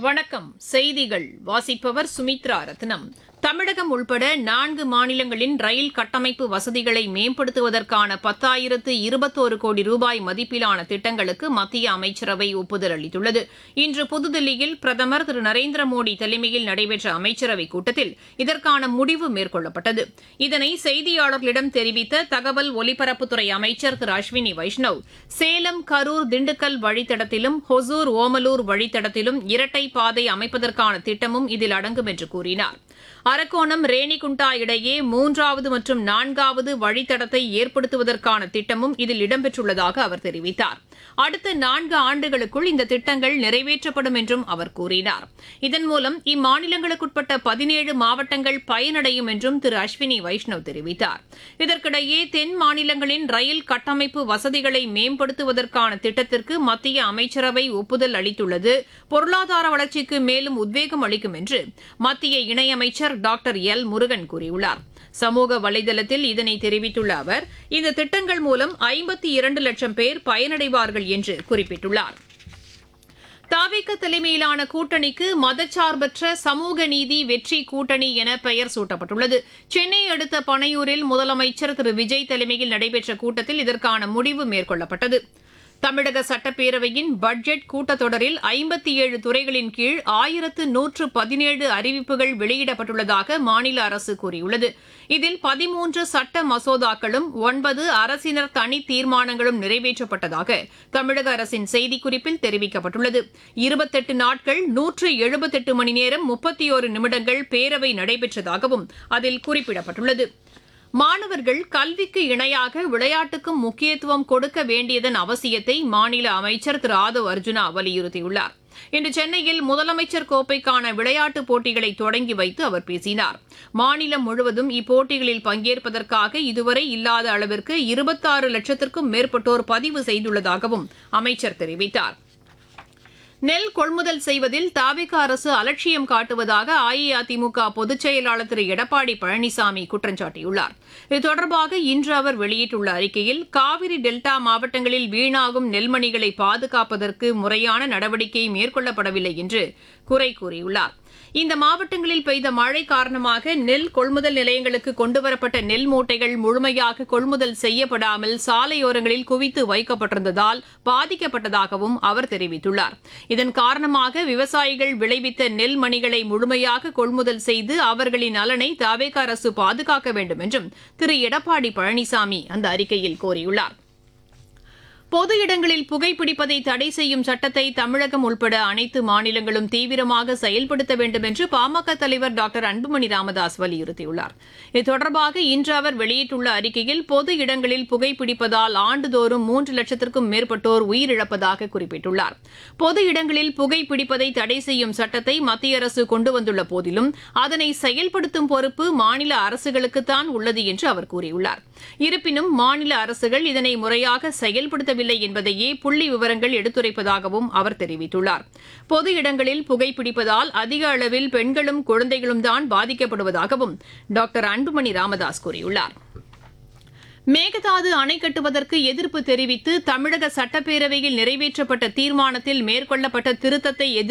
வணக்கம் செய்திகள் வாசிப்பவர் சுமித்ரா ரத்னம் தமிழகம் உள்பட நான்கு மாநிலங்களின் ரயில் கட்டமைப்பு வசதிகளை மேம்படுத்துவதற்கான பத்தாயிரத்து இருபத்தோரு கோடி ரூபாய் மதிப்பிலான திட்டங்களுக்கு மத்திய அமைச்சரவை ஒப்புதல் அளித்துள்ளது இன்று புதுதில்லியில் பிரதமர் திரு நரேந்திர மோடி தலைமையில் நடைபெற்ற அமைச்சரவைக் கூட்டத்தில் இதற்கான முடிவு மேற்கொள்ளப்பட்டது இதனை செய்தியாளர்களிடம் தெரிவித்த தகவல் ஒலிபரப்புத்துறை அமைச்சர் திரு அஸ்வினி வைஷ்ணவ் சேலம் கரூர் திண்டுக்கல் வழித்தடத்திலும் ஹொசூர் ஓமலூர் வழித்தடத்திலும் இரட்டை பாதை அமைப்பதற்கான திட்டமும் இதில் அடங்கும் என்று கூறினார் அரக்கோணம் ரேணிகுண்டா இடையே மூன்றாவது மற்றும் நான்காவது வழித்தடத்தை ஏற்படுத்துவதற்கான திட்டமும் இதில் இடம்பெற்றுள்ளதாக அவர் தெரிவித்தார் அடுத்த நான்கு ஆண்டுகளுக்குள் இந்த திட்டங்கள் நிறைவேற்றப்படும் என்றும் அவர் கூறினார் இதன் மூலம் இம்மாநிலங்களுக்குட்பட்ட பதினேழு மாவட்டங்கள் பயனடையும் என்றும் திரு அஸ்வினி வைஷ்ணவ் தெரிவித்தார் இதற்கிடையே தென் மாநிலங்களின் ரயில் கட்டமைப்பு வசதிகளை மேம்படுத்துவதற்கான திட்டத்திற்கு மத்திய அமைச்சரவை ஒப்புதல் அளித்துள்ளது பொருளாதார வளர்ச்சிக்கு மேலும் உத்வேகம் அளிக்கும் என்று மத்திய இணையமைச்சர் டாக்டர் எல் முருகன் கூறியுள்ளார் சமூக வலைதளத்தில் இதனை தெரிவித்துள்ள அவர் இந்த திட்டங்கள் மூலம் ஐம்பத்தி இரண்டு லட்சம் பேர் பயனடைவார்கள் என்று குறிப்பிட்டுள்ளார் தாவேக தலைமையிலான கூட்டணிக்கு மதச்சார்பற்ற சமூக நீதி வெற்றி கூட்டணி என பெயர் சூட்டப்பட்டுள்ளது சென்னை அடுத்த பனையூரில் முதலமைச்சர் திரு விஜய் தலைமையில் நடைபெற்ற கூட்டத்தில் இதற்கான முடிவு மேற்கொள்ளப்பட்டது தமிழக சட்டப்பேரவையின் பட்ஜெட் கூட்டத்தொடரில் ஐம்பத்தி ஏழு துறைகளின் கீழ் ஆயிரத்து நூற்று பதினேழு அறிவிப்புகள் வெளியிடப்பட்டுள்ளதாக மாநில அரசு கூறியுள்ளது இதில் பதிமூன்று சட்ட மசோதாக்களும் ஒன்பது அரசினர் தனி தீர்மானங்களும் நிறைவேற்றப்பட்டதாக தமிழக அரசின் செய்திக்குறிப்பில் தெரிவிக்கப்பட்டுள்ளது இருபத்தெட்டு நாட்கள் நூற்று எழுபத்தெட்டு மணி நேரம் முப்பத்தி ஒரு நிமிடங்கள் பேரவை நடைபெற்றதாகவும் அதில் குறிப்பிடப்பட்டுள்ளது மாணவர்கள் கல்விக்கு இணையாக விளையாட்டுக்கும் முக்கியத்துவம் கொடுக்க வேண்டியதன் அவசியத்தை மாநில அமைச்சர் திரு ஆதவ் அர்ஜுனா வலியுறுத்தியுள்ளார் இன்று சென்னையில் முதலமைச்சர் கோப்பைக்கான விளையாட்டுப் போட்டிகளை தொடங்கி வைத்து அவர் பேசினார் மாநிலம் முழுவதும் இப்போட்டிகளில் பங்கேற்பதற்காக இதுவரை இல்லாத அளவிற்கு இருபத்தாறு லட்சத்திற்கும் மேற்பட்டோர் பதிவு செய்துள்ளதாகவும் அமைச்சர் தெரிவித்தார் நெல் கொள்முதல் செய்வதில் தாவிக அரசு அலட்சியம் காட்டுவதாக அஇஅதிமுக பொதுச் செயலாளர் திரு எடப்பாடி பழனிசாமி குற்றம் சாட்டியுள்ளார் இது தொடர்பாக இன்று அவர் வெளியிட்டுள்ள அறிக்கையில் காவிரி டெல்டா மாவட்டங்களில் வீணாகும் நெல்மணிகளை பாதுகாப்பதற்கு முறையான நடவடிக்கை மேற்கொள்ளப்படவில்லை என்று குறை கூறியுள்ளார் இந்த மாவட்டங்களில் பெய்த மழை காரணமாக நெல் கொள்முதல் நிலையங்களுக்கு கொண்டுவரப்பட்ட நெல் மூட்டைகள் முழுமையாக கொள்முதல் செய்யப்படாமல் சாலையோரங்களில் குவித்து வைக்கப்பட்டிருந்ததால் பாதிக்கப்பட்டதாகவும் அவர் தெரிவித்துள்ளார் இதன் காரணமாக விவசாயிகள் விளைவித்த நெல் மணிகளை முழுமையாக கொள்முதல் செய்து அவர்களின் நலனை தவேக அரசு பாதுகாக்க வேண்டும் என்றும் திரு எடப்பாடி பழனிசாமி அந்த அறிக்கையில் கோரியுள்ளார் பொது இடங்களில் புகைப்பிடிப்பதை தடை செய்யும் சட்டத்தை தமிழகம் உட்பட அனைத்து மாநிலங்களும் தீவிரமாக செயல்படுத்த வேண்டும் என்று பாமக தலைவர் டாக்டர் அன்புமணி ராமதாஸ் வலியுறுத்தியுள்ளார் இது தொடர்பாக இன்று அவர் வெளியிட்டுள்ள அறிக்கையில் பொது இடங்களில் புகைப்பிடிப்பதால் ஆண்டுதோறும் மூன்று லட்சத்திற்கும் மேற்பட்டோர் உயிரிழப்பதாக குறிப்பிட்டுள்ளார் பொது இடங்களில் புகைப்பிடிப்பதை தடை செய்யும் சட்டத்தை மத்திய அரசு கொண்டு வந்துள்ள போதிலும் அதனை செயல்படுத்தும் பொறுப்பு மாநில அரசுகளுக்குத்தான் உள்ளது என்று அவர் கூறியுள்ளார் இருப்பினும் மாநில அரசுகள் இதனை முறையாக செயல்படுத்தவில்லை என்பதையே புள்ளி விவரங்கள் எடுத்துரைப்பதாகவும் அவர் தெரிவித்துள்ளார் பொது இடங்களில் புகைப்பிடிப்பதால் அதிக அளவில் பெண்களும் குழந்தைகளும் தான் பாதிக்கப்படுவதாகவும் டாக்டர் அன்புமணி ராமதாஸ் கூறியுள்ளார் மேகதாது அணை கட்டுவதற்கு எதிர்ப்பு தெரிவித்து தமிழக சட்டப்பேரவையில் நிறைவேற்றப்பட்ட தீர்மானத்தில் மேற்கொள்ளப்பட்ட திருத்தத்தை எதிர்